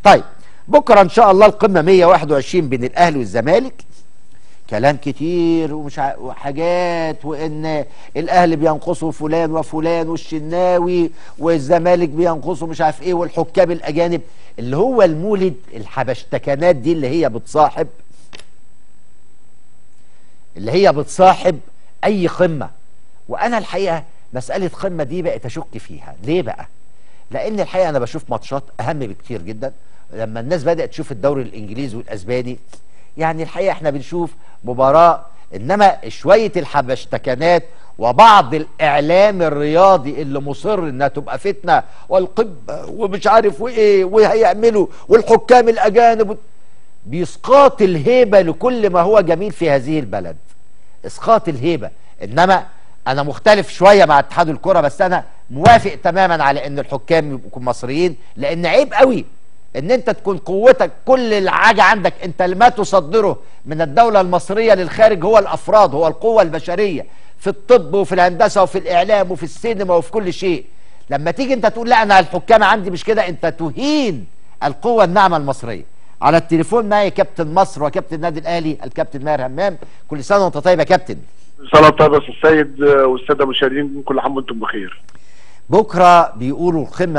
طيب بكره ان شاء الله القمه 121 بين الاهلي والزمالك كلام كتير ومش ع... وحاجات وان الاهلي بينقصوا فلان وفلان والشناوي والزمالك بينقصوا مش عارف ايه والحكام الاجانب اللي هو المولد الحبشتكنات دي اللي هي بتصاحب اللي هي بتصاحب اي قمه وانا الحقيقه مساله قمه دي بقيت اشك فيها ليه بقى لان الحقيقه انا بشوف ماتشات اهم بكتير جدا لما الناس بدات تشوف الدوري الانجليزي والاسباني يعني الحقيقه احنا بنشوف مباراه انما شويه الحبشتكنات وبعض الاعلام الرياضي اللي مصر انها تبقى فتنه والقمه ومش عارف وايه وهيعملوا والحكام الاجانب بيسقاط الهيبه لكل ما هو جميل في هذه البلد اسقاط الهيبه انما انا مختلف شويه مع اتحاد الكره بس انا موافق تماما على ان الحكام يبقوا مصريين لان عيب قوي ان انت تكون قوتك كل الحاجه عندك انت ما تصدره من الدوله المصريه للخارج هو الافراد هو القوه البشريه في الطب وفي الهندسه وفي الاعلام وفي السينما وفي كل شيء لما تيجي انت تقول لا انا الحكام عندي مش كده انت تهين القوه الناعمه المصريه على التليفون معي كابتن مصر وكابتن النادي الاهلي الكابتن ماهر همام كل سنه وانت طيب يا كابتن صلاة طيبة السيد والسادة المشاهدين كل عام وانتم بخير بكره بيقولوا القمه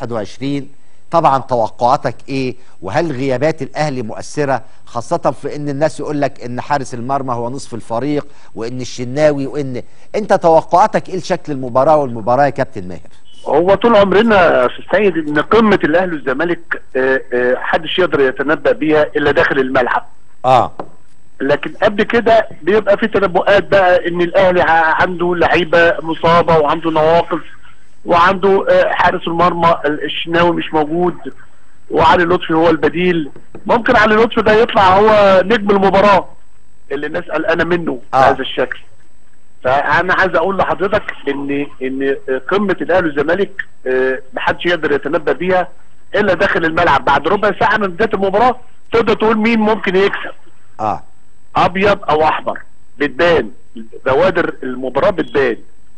121 طبعا توقعاتك ايه وهل غيابات الاهلي مؤثره خاصه في ان الناس يقول لك ان حارس المرمى هو نصف الفريق وان الشناوي وان انت توقعاتك ايه لشكل المباراه والمباراه يا كابتن ماهر هو طول عمرنا يا السيد ان قمة الاهلي والزمالك آه، آه، محدش يقدر يتنبأ بيها الا داخل الملعب اه لكن قبل كده بيبقى في تنبؤات بقى ان الاهلي ع- عنده لعيبه مصابه وعنده نواقص وعنده آه، حارس المرمى الشناوي مش موجود وعلي لطفي هو البديل ممكن علي لطفي ده يطلع هو نجم المباراه اللي الناس قلقانه منه آه. بهذا الشكل فانا عايز اقول لحضرتك ان ان قمه الاهلي والزمالك آه، محدش يقدر يتنبأ بيها الا داخل الملعب بعد ربع ساعه من بدايه المباراه تقدر تقول مين ممكن يكسب اه ابيض او احمر بتبان بوادر المباراه بتبان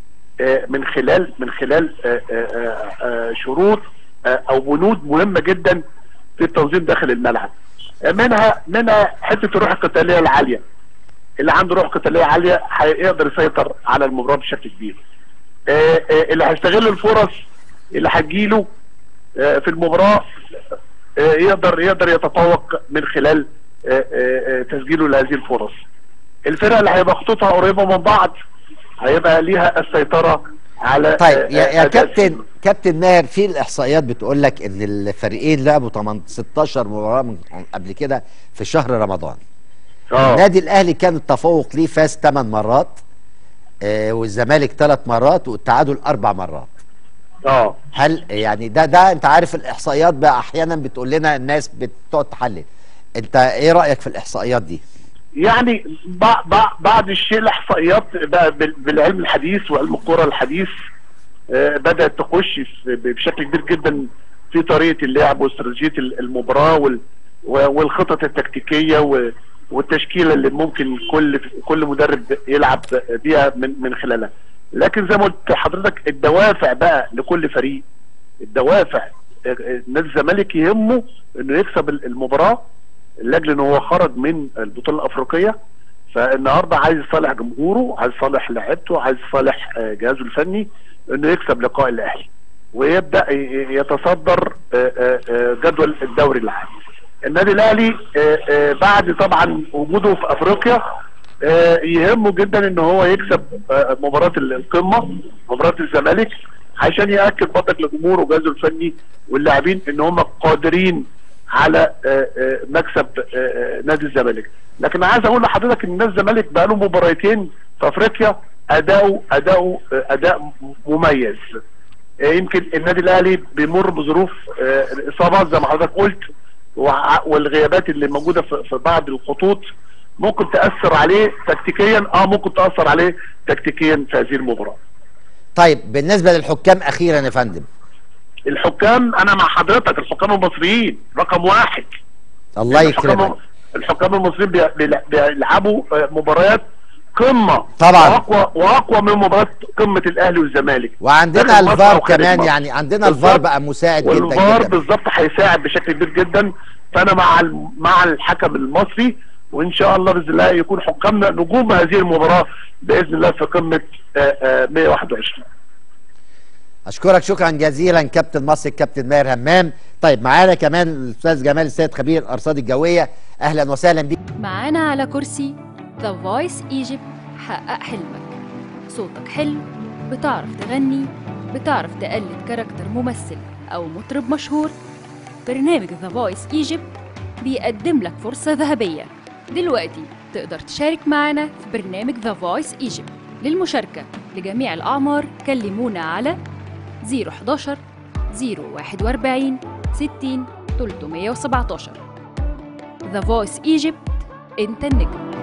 آه، من خلال من خلال آه، آه، آه، شروط آه، او بنود مهمه جدا في التنظيم داخل الملعب آه، منها منها حته الروح القتاليه العاليه اللي عنده روح قتاليه عاليه هيقدر يسيطر على المباراه بشكل كبير آه، آه، اللي هيستغل الفرص اللي هتجيله آه، في المباراه آه، يقدر يقدر يتفوق من خلال آه، آه، آه، تسجيله لهذه الفرص الفرق اللي هيبقى خطوطها قريبه من بعض هيبقى ليها السيطره على طيب آه، يا, يا آه، كابتن كابتن ماهر في الاحصائيات بتقول لك ان الفريقين لعبوا 8 16 مباراه من قبل كده في شهر رمضان اه النادي الاهلي كان التفوق ليه فاز 8 مرات آه والزمالك 3 مرات والتعادل اربع مرات اه هل يعني ده ده انت عارف الاحصائيات بقى احيانا بتقول لنا الناس بتقعد تحلل انت ايه رايك في الاحصائيات دي يعني بع- بع- بعد الشيء الاحصائيات بقى بال- بالعلم الحديث وعلم الكره الحديث آه، بدات تخش في- بشكل كبير جدا في طريقه اللعب واستراتيجيه ال- المباراه وال- و- والخطط التكتيكيه و- والتشكيله اللي ممكن كل كل مدرب يلعب بيها من من خلالها لكن زي ما قلت لحضرتك الدوافع بقى لكل فريق الدوافع آه، آه، نادي الزمالك يهمه انه يكسب المباراه لاجل ان هو خرج من البطوله الافريقيه فالنهارده عايز يصالح جمهوره عايز يصالح لعيبته عايز يصالح آه، جهازه الفني انه يكسب لقاء الاهلي ويبدا ي- ي- يتصدر آه، آه، آه، جدول الدوري العام النادي الاهلي آه، آه، بعد طبعا وجوده في افريقيا آه، يهمه جدا ان هو يكسب آه، مباراه القمه مباراه الزمالك عشان ياكد برضك لجمهوره وجهازه الفني واللاعبين ان هم قادرين على آه، آه، مكسب آه، آه، نادي الزمالك لكن عايز اقول لحضرتك ان نادي الزمالك بقى له مباراتين في افريقيا اداؤه اداؤه آه، اداء مميز آه، يمكن النادي الاهلي بيمر بظروف آه، الاصابات زي ما حضرتك قلت وع- والغيابات اللي موجوده في في بعض الخطوط ممكن تاثر عليه تكتيكيا اه ممكن تاثر عليه تكتيكيا في هذه المباراه طيب بالنسبه للحكام اخيرا يا فندم الحكام انا مع حضرتك الحكام المصريين رقم واحد الله الحكام يكرمك الحكام المصريين بي- بيلع- بيلعبوا آه، مباريات قمه طبعاً. واقوى واقوى من مباراه قمه الاهلي والزمالك وعندنا داخل مصر الفار أو خارج كمان مصر. يعني عندنا الفار بالظبط. بقى مساعد جدا والفار جدا بالظبط هيساعد بشكل كبير جدا فانا مع ال- مع الحكم المصري وان شاء الله باذن الله يكون حكامنا نجوم هذه المباراه باذن الله في قمه آه، آه، 121 اشكرك شكرا جزيلا كابتن مصر الكابتن ماهر همام طيب معانا كمان الاستاذ جمال السيد خبير الارصاد الجويه اهلا وسهلا بيك معانا على كرسي ذا فويس ايجيبت حقق حلمك صوتك حلو بتعرف تغني بتعرف تقلد كاركتر ممثل أو مطرب مشهور برنامج ذا فويس ايجيبت بيقدم لك فرصة ذهبية دلوقتي تقدر تشارك معنا في برنامج ذا فويس ايجيبت للمشاركة لجميع الأعمار كلمونا على 011 041 60 317 ذا فويس ايجيبت انت النجم